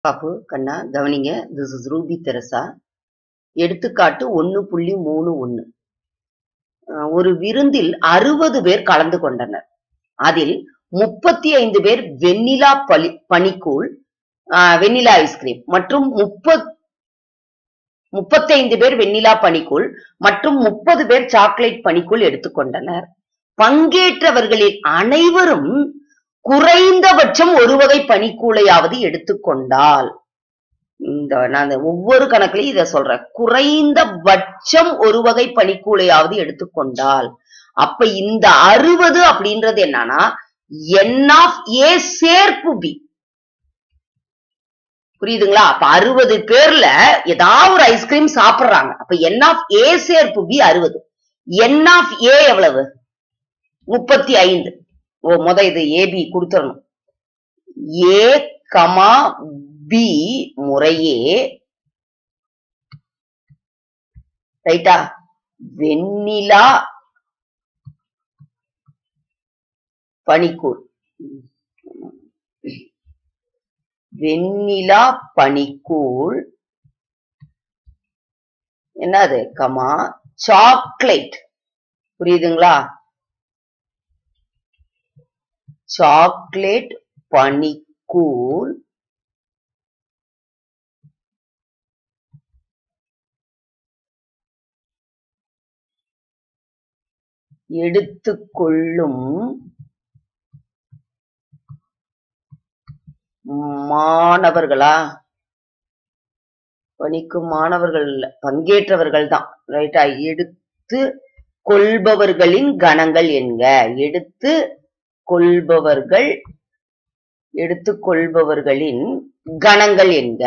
பாப்பு கண்ணா கவனிங்க this is Ruby Teresa எடுத்துக்காட்டு ஒன்னு புள்ளி மூணு ஒன்னு அஹ் ஒரு விருந்தில் அறுபது பேர் கலந்து கொண்டனர் அதில் முப்பத்தி ஐந்து பேர் வெண்ணிலா பலி பனிக்கூழ் ஆஹ் வெண்ணிலா ஐஸ்கிரீம் மற்றும் முப்பத் முப்பத்தைந்து பேர் வெண்ணிலா பனிக்கூழ் மற்றும் முப்பது பேர் சாக்லேட் பனிக்கூழ் எடுத்துக்கொண்டனர் பங்கேற்றவர்களில் அனைவரும் குறைந்தபட்சம் ஒரு வகை பனிக்கூழையாவது எடுத்துக்கொண்டால் இந்த நான் இந்த ஒவ்வொரு கணக்குலயும் இத சொல்றேன் குறைந்தபட்சம் ஒரு வகை பனிக்கூழையாவது எடுத்துக்கொண்டால் அப்ப இந்த அறுபது அப்படின்றது என்னன்னா என் ஆஃப் ஏ சேர்ப்பு பி புரியுதுங்களா அப்ப அறுபது பேர்ல ஏதாவது ஒரு ஐஸ்கிரீம் சாப்பிடுறாங்க அப்ப என் ஆஃப் ஏ சேர்ப்பு பி அறுபது என் ஆஃப் ஏ எவ்வளவு முப்பத்தி ஐந்து ஓ முத இது ஏபி கொடுத்துடணும் ஏ கமா பி முறையே ரைட்டா வெண்ணிலா பனிக்கூழ் வெண்ணிலா பனிக்கூழ் என்னது கமா சாக்லேட் புரியுதுங்களா சாக்லேட் பனிக்கூழ் எடுத்துக்கொள்ளும் மாணவர்களா பணிக்கும் மாணவர்கள் இல்ல பங்கேற்றவர்கள் தான் ரைட்டா எடுத்து கொள்பவர்களின் கணங்கள் என்க எடுத்து கொள்பவர்கள் எடுத்துக் கொள்பவர்களின் கணங்கள் என்க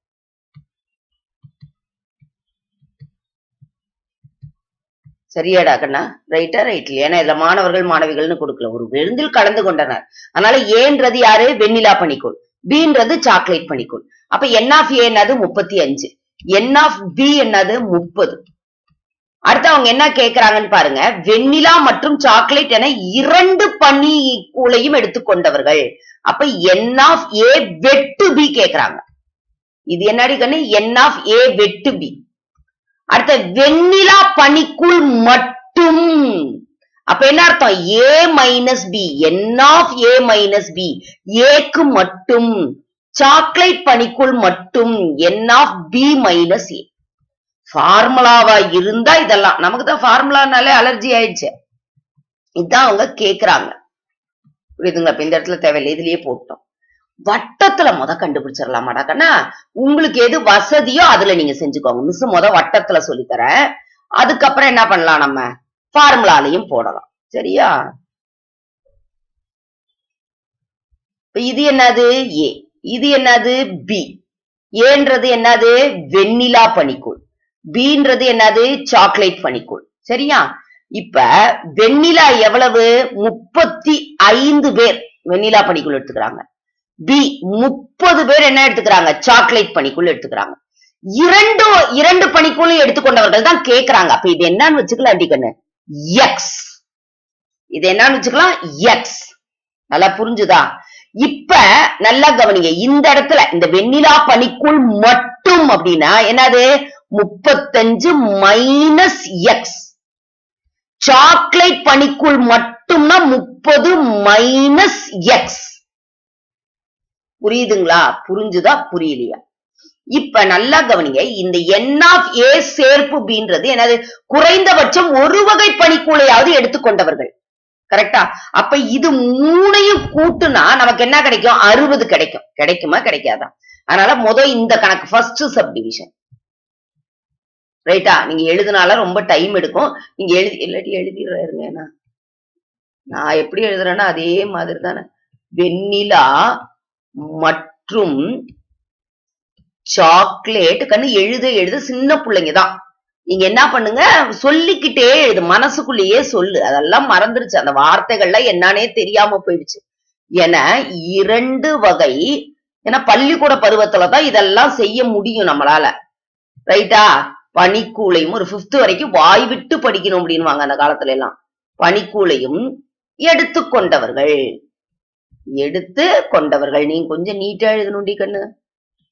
சரியாடா கண்ணா ரைட்டா ரைட் ஏன்னா இதுல மாணவர்கள் மாணவிகள்னு கொடுக்கல ஒரு விருந்தில் கலந்து கொண்டனர் அதனால ஏன்றது யாரு வெண்ணிலா பனிக்கூழ் பீன்றது சாக்லேட் பனிக்கூழ் அப்ப என் ஆஃப் ஏ என்னது முப்பத்தி அஞ்சு என் ஆஃப் பி என்னது முப்பது அடுத்து அவங்க என்ன கேக்குறாங்கன்னு பாருங்க வெண்ணிலா மற்றும் சாக்லேட் என இரண்டு பனி கூளையும் எடுத்துக்கொண்டவர்கள் அப்ப என் ஆஃப் ஏ வெட்டு பி கேக்குறாங்க இது என்னடி கண்ணு என் ஆஃப் ஏ வெட்டு பி அடுத்த வெண்ணிலா பனிக்குள் மட்டும் அப்ப என்ன அர்த்தம் A minus B n of A minus B ஏக்கு மட்டும் சாக்லேட் பனிக்குள் மட்டும் n of B minus A ஃபார்முலாவா இருந்தா இதெல்லாம் நமக்கு தான் ஃபார்முலானாலே அலர்ஜி ஆயிடுச்சு இதுதான் அவங்க கேக்குறாங்க புரியுதுங்களா இப்ப இந்த இடத்துல தேவையில்லை இதுலயே போட்டோம் வட்டத்துல முத கண்டுபிடிச்சிடலாமாடா கண்ணா உங்களுக்கு எது வசதியோ அதுல நீங்க செஞ்சுக்கோங்க மிஸ் முத வட்டத்துல சொல்லித்தரேன் அதுக்கப்புறம் என்ன பண்ணலாம் நம்ம ஃபார்முலாலையும் போடலாம் சரியா இப்ப இது என்னது ஏ இது என்னது பி ஏன்றது என்னது வெண்ணிலா பனிக்கூழ் பீன்றது என்னது சாக்லேட் பனிக்கூழ் சரியா இப்ப வெண்ணிலா எவ்வளவு முப்பத்தி ஐந்து பேர் வெண்ணிலா பனிக்கூழ் எடுத்துக்கிறாங்க பி முப்பது பேர் என்ன எடுத்துக்கிறாங்க சாக்லேட் பனிக்குள் எடுத்துக்கிறாங்க இரண்டு இரண்டு பனிக்குள்ளும் எடுத்துக்கொண்டவர்கள் தான் கேக்குறாங்க அப்ப இது என்னன்னு வச்சுக்கலாம் அடிக்கண்ணு எக்ஸ் இது என்னன்னு வச்சுக்கலாம் எக்ஸ் நல்லா புரிஞ்சுதா இப்ப நல்லா கவனிங்க இந்த இடத்துல இந்த வெண்ணிலா பனிக்குள் மட்டும் அப்படின்னா என்னது முப்பத்தஞ்சு மைனஸ் எக்ஸ் சாக்லேட் பனிக்குள் மட்டும்னா முப்பது மைனஸ் எக்ஸ் புரியுதுங்களா புரிஞ்சுதா புரியலையா இப்ப நல்லா கவனிங்க இந்த என் ஆஃப் ஏ சேர்ப்பு பீன்றது என்னது குறைந்தபட்சம் ஒரு வகை பனிக்கூளையாவது எடுத்துக்கொண்டவர்கள் கரெக்டா அப்ப இது மூணையும் கூட்டுனா நமக்கு என்ன கிடைக்கும் அறுபது கிடைக்கும் கிடைக்குமா கிடைக்காதா அதனால முத இந்த கணக்கு ஃபர்ஸ்ட் சப்டிவிஷன் ரைட்டா நீங்க எழுதுனால ரொம்ப டைம் எடுக்கும் நீங்க எழுதி இல்லாட்டி எழுதிடுறாருங்க நான் நான் எப்படி எழுதுறேன்னா அதே மாதிரி தானே வெண்ணிலா மற்றும் சாக்லேட் கண்ணு எழுத எழுத சின்ன பிள்ளைங்க தான் நீங்க என்ன பண்ணுங்க சொல்லிக்கிட்டே எழுது மனசுக்குள்ளேயே சொல்லு அதெல்லாம் மறந்துருச்சு அந்த வார்த்தைகள்லாம் என்னன்னே தெரியாம போயிடுச்சு என இரண்டு வகை ஏன்னா பள்ளிக்கூட பருவத்துலதான் இதெல்லாம் செய்ய முடியும் நம்மளால ரைட்டா பனிக்கூளையும் ஒரு பிப்த் வரைக்கும் வாய் விட்டு படிக்கணும் அப்படின்வாங்க அந்த காலத்துல எல்லாம் பனிக்கூளையும் எடுத்துக்கொண்டவர்கள் எடுத்து கொண்டவர்கள் நீங்க கொஞ்சம் நீட்டா எழுதணும்டி கண்ணு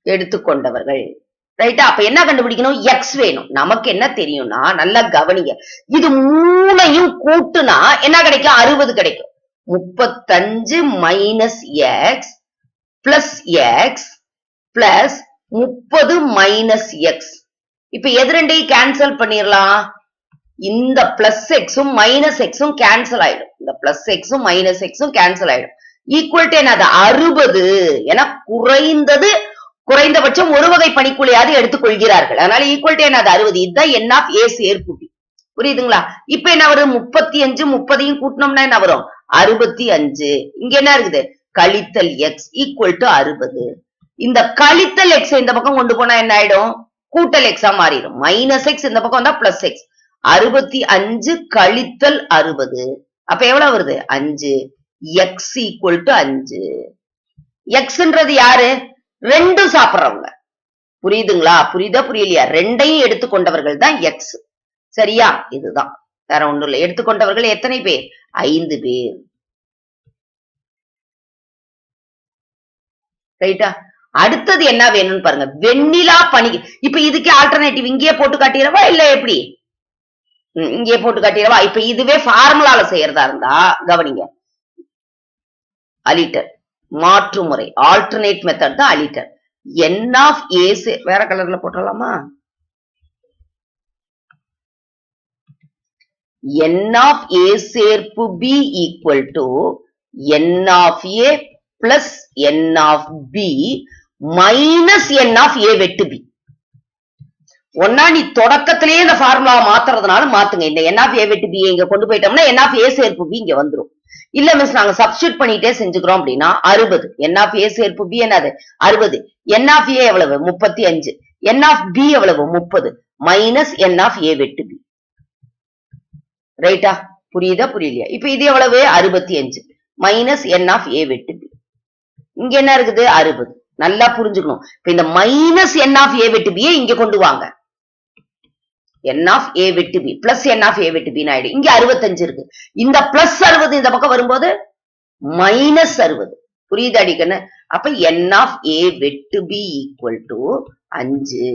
எடுத்துக்கொண்டவர்கள் ரைட்டா அப்ப என்ன கண்டுபிடிக்கணும் எக்ஸ் வேணும் நமக்கு என்ன தெரியும்னா நல்லா கவனிங்க இது மூணையும் கூட்டுனா என்ன கிடைக்கும் அறுபது கிடைக்கும் முப்பத்தஞ்சு minus x plus x plus முப்பது மைனஸ் எக்ஸ் இப்ப எது ரெண்டையும் கேன்சல் பண்ணிடலாம் இந்த பிளஸ் எக்ஸும் மைனஸ் எக்ஸும் கேன்சல் ஆயிடும் இந்த பிளஸ் எக்ஸும் மைனஸ் எக்ஸும் கேன்சல் ஆயிடும் ஈக்குவல் டு என்னது அறுபது ஏன்னா குறைந்தது குறைந்தபட்சம் ஒரு வகை பணிக்குள்ளையாவது எடுத்துக்கொள்கிறார்கள் அதனால ஈக்குவல் டு என்னது அறுபது இதுதான் என் ஆஃப் ஏ சேர்ப்புபி புரியுதுங்களா இப்ப என்ன வரும் முப்பத்தி அஞ்சு முப்பதையும் கூட்டினோம்னா என்ன வரும் அறுபத்தி அஞ்சு இங்க என்ன இருக்குது கழித்தல் எக்ஸ் ஈக்குவல் டு அறுபது இந்த கழித்தல் எக்ஸ் இந்த பக்கம் கொண்டு போனா என்ன ஆயிடும் கூட்டல் எக்ஸா மாறிடும் மைனஸ் எக்ஸ் இந்த பக்கம் வந்தா பிளஸ் எக்ஸ் அறுபத்தி அஞ்சு கழித்தல் அறுபது அப்ப எவ்வளவு வருது அஞ்சு எக்ஸ் ஈக்குவல் டு அஞ்சு எக்ஸ்ன்றது யாரு ரெண்டும் சாப்பிடுறவங்க புரியுதுங்களா புரியுதா புரியலையா ரெண்டையும் எடுத்துக்கொண்டவர்கள் தான் எக்ஸ் சரியா இதுதான் வேற ஒண்ணும் இல்லை எடுத்துக்கொண்டவர்கள் எத்தனை பேர் ஐந்து பேர் ரைட்டா அடுத்தது என்ன வேணும்னு பாருங்க வெண்ணிலா பனி இப்ப இதுக்கு ஆல்டர்னேட்டிவ் இங்கேயே போட்டு காட்டிடவா இல்ல எப்படி ம், இங்கேயே போட்டு காட்டிடவா இப்ப இதுவே ஃபார்முலால செய்யறதா இருந்தா கவனிங்க அலிட்டர் மாற்று முறை ஆல்டர்னேட் மெத்தட் தான் அலிட்டர் என் ஆஃப் ஏ வேற கலர்ல போட்டுடலாமா என் ஆஃப் ஏ சேர்ப்பு B equal to n of A plus n of B minus n of A வெட்டு பி ஒன்னா நீ தொடக்கத்திலேயே இந்த ஃபார்முலாவை மாத்துறதுனால மாத்துங்க இந்த என் ஆஃப் ஏ வெட்டு பி இங்க கொண்டு போயிட்டோம்னா என் ஆஃப் ஏ சேர்ப்பு பி இங்க வந்துரும் இல்ல மிஸ் நாங்க சப்ஸ்டியூட் பண்ணிட்டே செஞ்சுக்கிறோம் அப்படின்னா அறுபது என் ஆஃப் ஏ சேர்ப்பு பி என்னது அறுபது என் ஆஃப் ஏ எவ்வளவு முப்பத்தி அஞ்சு என் ஆஃப் பி எவ்வளவு முப்பது மைனஸ் என் ஆஃப் ஏ வெட்டு பி ரைட்டா புரியுதா புரியலையா இப்ப இது எவ்வளவு அறுபத்தி அஞ்சு மைனஸ் என் ஆஃப் ஏ வெட்டு பி இங்க என்ன இருக்குது அறுபது நல்லா புரிஞ்சுக்கணும் இப்ப இந்த மைனஸ் என் ஆஃப் ஏ வெட்டு பியை இங்க கொண்டு வாங்க என் ஆஃப் ஏ வெட்டு B plus n of A வெட்டு பின்னு ஆயிடும் இங்க அறுபத்தஞ்சு இருக்கு இந்த பிளஸ் அறுபது இந்த பக்கம் வரும்போது மைனஸ் அறுபது புரியுது அடிக்கன்னு அப்ப என் ஆஃப் ஏ வெட்டு பி ஈக்குவல் டு அஞ்சு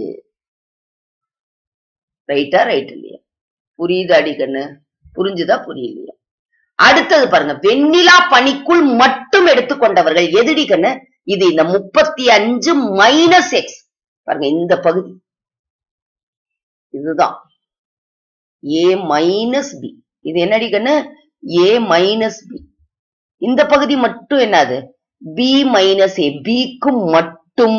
ரைட்டா ரைட் இல்லையா புரியுது அடிக்கண்ணு புரிஞ்சுதா புரியலையா அடுத்தது பாருங்க வெண்ணிலா பனிக்குள் மட்டும் எடுத்துக்கொண்டவர்கள் எதிடி கண்ணு இது இந்த முப்பத்தி அஞ்சு மைனஸ் எக்ஸ் பாருங்க இந்த பகுதி இதுதான் ஏ மைனஸ் பி இது என்னடி கண்ணு ஏ மைனஸ் பி இந்த பகுதி மட்டும் என்னது பி மைனஸ் ஏ பிக்கு மட்டும்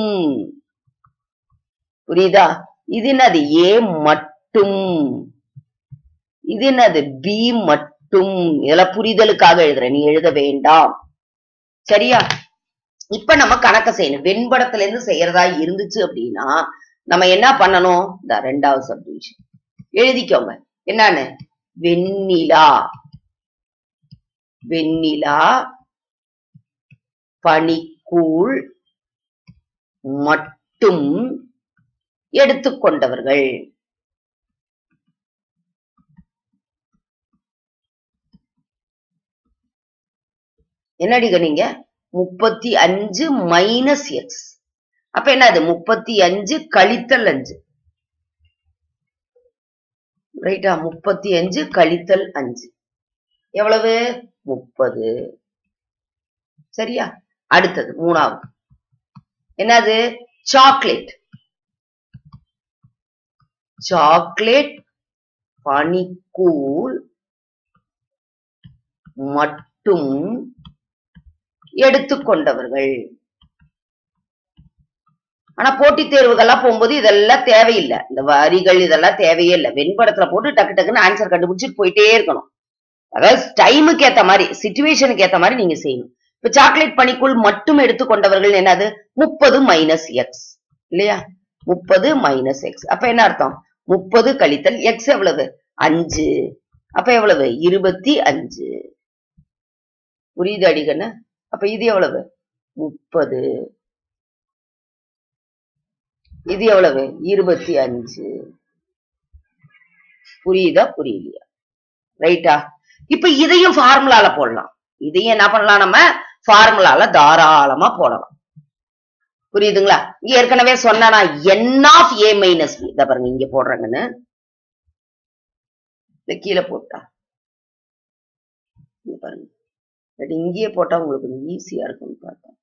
புரியுதா இது என்னது ஏ மட்டும் இது என்னது பி மட்டும் இதெல்லாம் புரிதலுக்காக எழுதுறேன் நீ எழுத வேண்டாம் சரியா இப்ப நம்ம கணக்க செய்யணும் வெண்படத்துல இருந்து செய்யறதா இருந்துச்சு அப்படின்னா நம்ம என்ன பண்ணணும் இந்த ரெண்டாவது சப்டிவிஷன் எழுதிக்கோங்க என்னன்னு வெண்ணிலா வெண்ணிலா பனிக்கூழ் மட்டும் எடுத்துக்கொண்டவர்கள் என்னடிங்க நீங்க முப்பத்தி அஞ்சு மைனஸ் எக்ஸ் அப்ப என்னது முப்பத்தி அஞ்சு கழித்தல் அஞ்சு ரைட்டா முப்பத்தி அஞ்சு கழித்தல் அஞ்சு எவ்வளவு முப்பது சரியா அடுத்தது மூணாவது என்னது சாக்லேட் சாக்லேட் பனிக்கூழ் மட்டும் எடுத்துக்கொண்டவர்கள் ஆனா போட்டித் தேர்வுகள்லாம் போகும்போது இதெல்லாம் தேவையில்லை இந்த வரிகள் இதெல்லாம் தேவையே இல்லை வெண்படத்துல போட்டு டக்கு டக்குன்னு ஆன்சர் கண்டுபிடிச்சிட்டு போயிட்டே இருக்கணும் அதாவது டைமுக்கு ஏத்த மாதிரி சுச்சுவேஷனுக்கு ஏத்த மாதிரி நீங்க செய்யணும் இப்ப சாக்லேட் பனிக்குள் மட்டும் எடுத்துக்கொண்டவர்கள் என்னது முப்பது மைனஸ் எக்ஸ் இல்லையா முப்பது மைனஸ் எக்ஸ் அப்ப என்ன அர்த்தம் முப்பது கழித்தல் எக்ஸ் எவ்வளவு அஞ்சு அப்ப எவ்வளவு இருபத்தி அஞ்சு புரியுது அடிக்கண்ணு அப்ப இது எவ்வளவு முப்பது இது எவ்வளவு இருபத்தி அஞ்சு புரியுதா புரியலையா ரைட்டா இப்ப இதையும் ஃபார்முலால போடலாம் இதையும் என்ன பண்ணலாம் நம்ம ஃபார்முலால தாராளமா போடலாம் புரியுதுங்களா இங்க ஏற்கனவே சொன்னா n of A minus B இத பாருங்க இங்க போடுறாங்கன்னு இல்ல கீழே போட்டா இங்க பாருங்க இல்லாட்டி இங்கேயே போட்டா உங்களுக்கு கொஞ்சம் ஈஸியா இருக்கும்னு பார்த்தேன்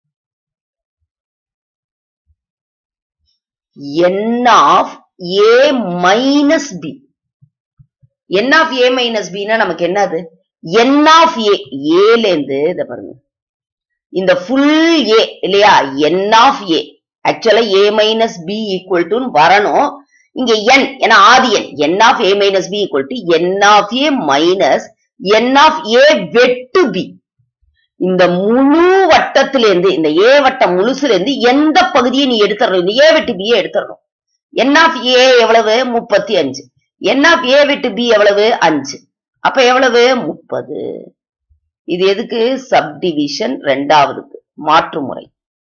n of A minus B n of A minus பின்னா நமக்கு என்னது என் ஆஃப் ஏ ஏல இருந்து இத பாருங்க இந்த ஃபுல் ஏ இல்லையா என் ஆஃப் ஏ ஆக்சுவலா A minus B equal to வரணும் இங்க என் ஏன்னா ஆதி n n of A minus B equal to n of A minus n of A வெட்டு பி இந்த முழு வட்டத்திலிருந்து இந்த ஏ வட்டம் முழுசுல இருந்து எந்த பகுதியை நீ எடுத்துடணும் இந்த ஏ வெட்டு பியை எடுத்துடணும் என் ஆஃப் ஏ எவ்வளவு முப்பத்தி அஞ்சு என் ஆஃப் ஏ வெட்டு பி எவ்வளவு அஞ்சு அப்ப எவ்வளவு முப்பது இது எதுக்கு சப்டிவிஷன் ரெண்டாவதுக்கு மாற்று முறை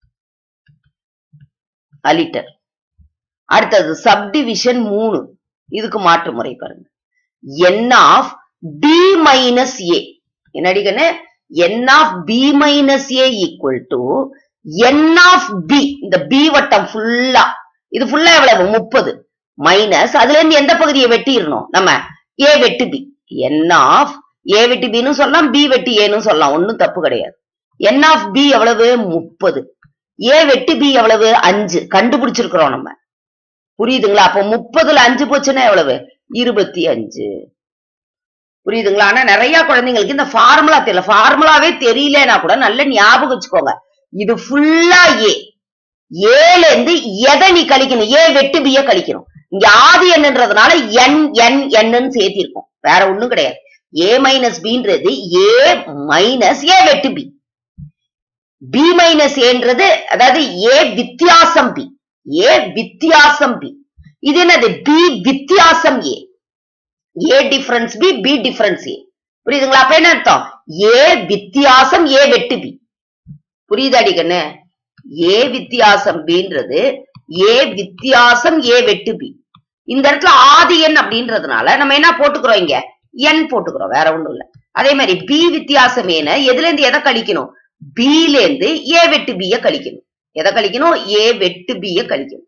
அலிட்டர் அடுத்தது சப்டிவிஷன் மூணு இதுக்கு மாற்று முறை பாருங்க n of B minus A என்னடிக்கன்னு n of B minus A equal to n of B இந்த பி வட்டம் ஃபுல்லா இது ஃபுல்லா எவ்வளவு முப்பது மைனஸ் அதுல இருந்து எந்த பகுதியை வெட்டிடணும் நம்ம ஏ வெட்டு பி என் ஆஃப் ஏ வெட்டி பின்னு சொல்லலாம் பி வெட்டி ஏன்னு சொல்லலாம் ஒன்னும் தப்பு கிடையாது என் ஆஃப் பி எவ்வளவு முப்பது ஏ வெட்டி பி எவ்வளவு அஞ்சு கண்டுபிடிச்சிருக்கிறோம் நம்ம புரியுதுங்களா அப்போ முப்பதுல அஞ்சு போச்சுன்னா எவ்வளவு இருபத்தி அஞ்சு புரியுதுங்களா ஆனா நிறைய குழந்தைங்களுக்கு இந்த ஃபார்முலா தெரியல ஃபார்முலாவே தெரியலனா கூட நல்ல ஞாபகம் வச்சுக்கோங்க இது ஃபுல்லா ஏ ஏல இருந்து எதை நீ கழிக்கணும் ஏ வெட்டு பிய கழிக்கணும் இங்க ஆதி என்னன்றதுனால என் என் என்னன்னு சேர்த்திருக்கோம் வேற ஒண்ணும் கிடையாது ஏ மைனஸ் பின்றது ஏ மைனஸ் ஏ வெட்டு பி பி மைனஸ் ஏன்றது அதாவது ஏ வித்தியாசம் பி ஏ வித்தியாசம் பி இது என்னது பி வித்தியாசம் A A difference B B difference A புரியுதுங்களா அப்ப என்ன அர்த்தம் ஏ வித்தியாசம் ஏ வெட்டு பி புரியுதாடி கண்ணு ஏ வித்தியாசம் பின்றது ஏ வித்தியாசம் ஏ வெட்டு பி இந்த இடத்துல ஆதி எண் அப்படின்றதுனால நம்ம என்ன போட்டுக்கிறோம் இங்க என் போட்டுக்கிறோம் வேற ஒண்ணும் இல்ல அதே மாதிரி பி வித்தியாசம் ஏன எதுல இருந்து எதை கழிக்கணும் பில இருந்து ஏ வெட்டு பிய கழிக்கணும் எதை கழிக்கணும் ஏ வெட்டு பிய கழிக்கணும்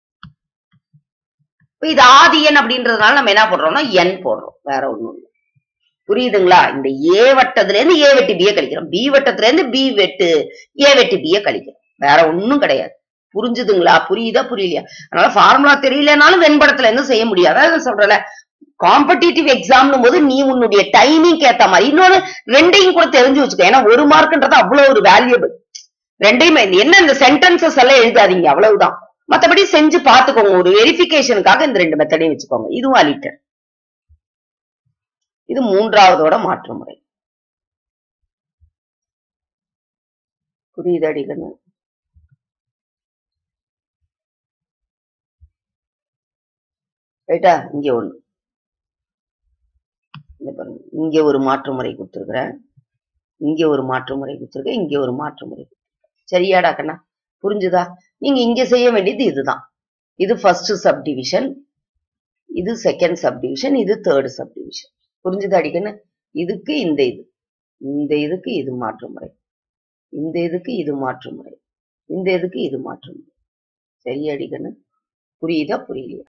இப்ப இது ஆதி எண் அப்படின்றதுனால நம்ம என்ன போடுறோம்னா என் போடுறோம் வேற ஒண்ணும் இல்ல புரியுதுங்களா இந்த ஏ வட்டத்துல இருந்து ஏ வெட்டு பிய கழிக்கிறோம் பி வட்டத்துல இருந்து பி வெட்டு ஏ வெட்டு பிய கழிக்கிறோம் வேற ஒண்ணும் கிடையாது புரிஞ்சுதுங்களா புரியுதா புரியலையா அதனால ஃபார்முலா தெரியலனாலும் வெண்படத்துல இருந்து செய்ய முடியாது அதான் சொல்றேன்ல காம்படிட்டிவ் எக்ஸாம்னும் போது நீ உன்னுடைய டைமிங் ஏத்த மாதிரி இன்னொன்னு ரெண்டையும் கூட தெரிஞ்சு வச்சுக்கோ ஏன்னா ஒரு மார்க்ன்றது அவ்வளவு ஒரு வேல்யூபிள் ரெண்டையுமே இந்த- என்ன இந்த சென்டென்சஸ் எல்லாம் எழுதாதீங்க அவ்வளவுதான் மத்தபடி செஞ்சு பாத்துக்கோங்க ஒரு வெரிஃபிகேஷனுக்காக இந்த ரெண்டு மெத்தடையும் வச்சுக்கோங்க இதுவும் அலிட்டர் இது மூன்றாவதோட மாற்று முறை புரியுது அடிக்கணும் ரைட்டா இங்க ஒண்ணு இங்க பாருங்க இங்க ஒரு மாற்று முறை கொடுத்துருக்குறேன் இங்க ஒரு மாற்று முறை கொடுத்துருக்கேன் இங்க ஒரு மாற்று முறை கொடுத்திருக்கேன். சரியாடா கண்ணா புரிஞ்சுதா நீங்க இங்க செய்ய வேண்டியது இதுதான் இது ஃபர்ஸ்ட் சப்டிவிஷன் இது செகண்ட் சப்டிவிஷன் இது தேர்ட் சப்டிவிஷன் புரிஞ்சுதா அடிக்கன்னு இதுக்கு இந்த இது இந்த இதுக்கு இது மாற்று முறை இந்த இதுக்கு இது மாற்று முறை இந்த இதுக்கு இது மாற்று முறை சரியா அடிக்கன்னு புரியுதா புரியலையா